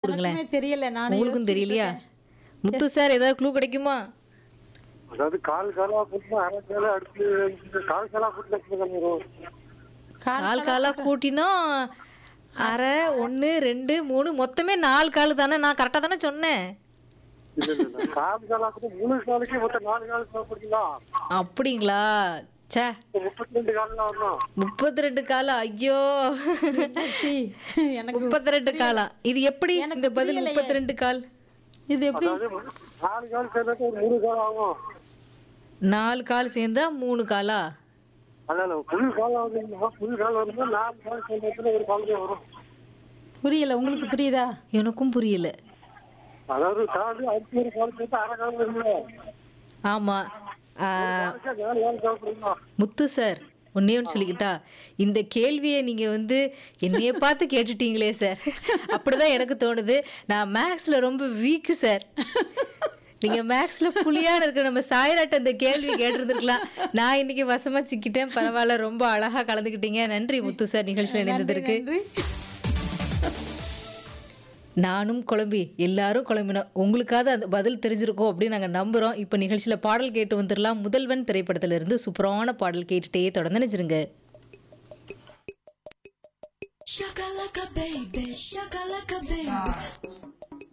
கொடுங்களேன் எனக்குமே தெரியல நான் உங்களுக்கும் தெரியலையா முத்து சார் ஏதாவது க்ளூ கிடைக்குமா அதாவது கால் காலா போட்டு அரை காலா அடுத்து இந்த கால் காலா போட்டு வரும் கால் காலா கூட்டினா அரை ஒன்று ரெண்டு மூணு மொத்தமே நாலு கால் தானே நான் கரெக்டாக தானே சொன்னேன் இல்ல இல்ல இல்ல. கால் காலா கூட மூணு காலுக்கு மொத்தம் நாலு கால் சாப்பிடுறீங்களா அப்படிங்களா ச்சே முப்பத்தி ரெண்டு கால்லாம் வரணும் முப்பத்தி ரெண்டு காலம் ஐயோ என்னாச்சு? எனக்கு முப்பத்தி ரெண்டு காலம் இது எப்படி இந்த பதில் முப்பத்தி ரெண்டு கால் இது எப்படி அதாவது நாலு கால் சேர்ந்தாக்க ஒரு மூணு கால் ஆகும் நாலு கால் சேர்ந்தா மூணு காலா அதனால புது கால் ஆகுதுன்னா புது கால் வரும்போது நாலு கால் சேர்ந்ததுல ஒரு கால் தான் வரும் புரியல உங்களுக்கு புரியுதா எனக்கும் புரியல அதாவது கால் அடுத்து ஒரு கால் சேர்த்து அரை கால் வரும்ல ஆமா ஆ, அதுக்கே நாலு கால் சாப்பிடுறீங்களா முத்து சார் ஒன்னே ஒன்று சொல்லிக்கிட்டா இந்த கேள்வியை நீங்க வந்து என்னைய பார்த்து கேட்டுட்டீங்களே சார் அப்படிதான் எனக்கு தோணுது நான் மேக்ஸ்ல ரொம்ப வீக்கு சார் நீங்க மேக்ஸ்ல புலியான இருக்க நம்ம சாய்ராட்ட இந்த கேள்வி கேட்டிருந்திருக்கலாம் நான் இன்னைக்கு வசமா சிக்கிட்டேன் பரவாயில்ல ரொம்ப அழகா கலந்துக்கிட்டீங்க நன்றி முத்து சார் நிகழ்ச்சியில் இணைந்ததற்கு நன்றி நானும் குழம்பி எல்லாரும் குழம்பினோம் உங்களுக்காவது அந்த பதில் தெரிஞ்சிருக்கும் அப்படின்னு நாங்கள் நம்புகிறோம் இப்போ நிகழ்ச்சியில் பாடல் கேட்டு வந்துடலாம் முதல்வன் திரைப்படத்திலிருந்து சூப்பரான பாடல் கேட்டுட்டே தொடர்ந்து நினைச்சிருங்க Shakalaka baby, shakalaka baby.